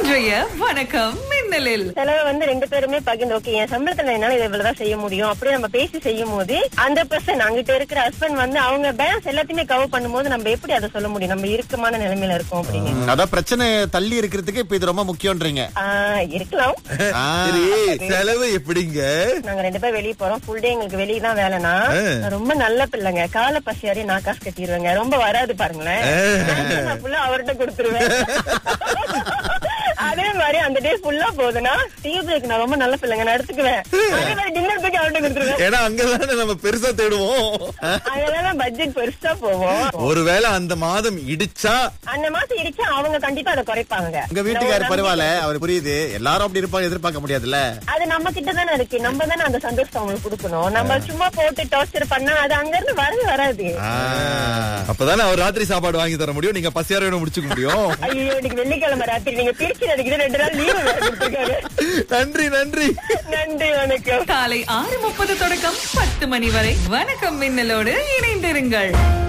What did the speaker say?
இன்றைய வணக்கம் மின்னலில் செலவை வந்து ரெண்டு பேருமே பகிர்ந்து ஓகே என் சம்பளத்துல என்னால இது இவ்வளவுதான் செய்ய முடியும் அப்படி நம்ம பேசி செய்யும் போது அந்த பர்சன் அங்கிட்ட இருக்கிற ஹஸ்பண்ட் வந்து அவங்க பேலன்ஸ் எல்லாத்தையுமே கவர் பண்ணும்போது நம்ம எப்படி அதை சொல்ல முடியும் நம்ம இறுக்கமான நிலைமையில இருக்கோம் அப்படின்னு ம், அதான் பிரச்சனை தள்ளி இருக்கிறதுக்கு இப்ப இது ரொம்ப முக்கியம்ன்றீங்க ஆஹ் இருக்கலாம் ஆ, சரி செலவு எப்படிங்க நாங்க ரெண்டு பேரும் வெளிய போறோம் ஃபுல் டே எங்களுக்கு வெளியே தான் வேலைனா ஆ. நான் ரொம்ப நல்ல பிள்ளைங்க காலை பசியாரி நான் காசு கட்டிடுவேங்க ரொம்ப வராது பாருங்களேன் நான் ஃபுல்லா அவர்கிட்ட கொடுத்துருவேன் அதே மாதிரி அந்த டே ஃபுல்லா போகுதுன்னா டீ பிரேக் நான் ரொம்ப நல்ல பிள்ளைங்க நான் எடுத்துக்குவேன் அதே மாதிரி டின்னர் பிரேக் அவர்கிட்ட கொடுத்துருவேன் ஏன்னா அங்கதானே நம்ம பெருசா தேடுவோம் அதெல்லாம் பட்ஜெட் பெருசா போவோம் ஒருவேளை அந்த மாதம் இடிச்சா அந்த மாசம் இடிச்சா அவங்க கண்டிப்பா அதை குறைப்பாங்க உங்க வீட்டுக்காரர் பரவாயில்ல அவர் புரியுது எல்லாரும் அப்படி இருப்பாங்க எதிர்பார்க்க முடியாதுல்ல அது நம்ம கிட்ட தானே இருக்கு நம்ம தானே அந்த சந்தோஷத்தை அவங்களுக்கு கொடுக்கணும் நம்ம சும்மா போட்டு டார்ச்சர் பண்ணா அது அங்க இருந்து வரவே வராது ஆ. அப்பதானே அவர் ராத்திரி சாப்பாடு வாங்கி தர முடியும் நீங்க பசியார முடிச்சுக்க முடியும் ஐயோ இன்னைக்கு வெள்ளிக்கிழமை ராத்திரி நீங்க திருச்சி நடிக்கிற ரெண்டு நாள் லீவு வேற கொடுத்துருக்காரு நன்றி நன்றி நன்றி வணக்கம் காலை ஆறு முப்பது தொடக்கம் பத்து மணி வரை வணக்கம் மின்னலோடு இணைந்திருங்கள்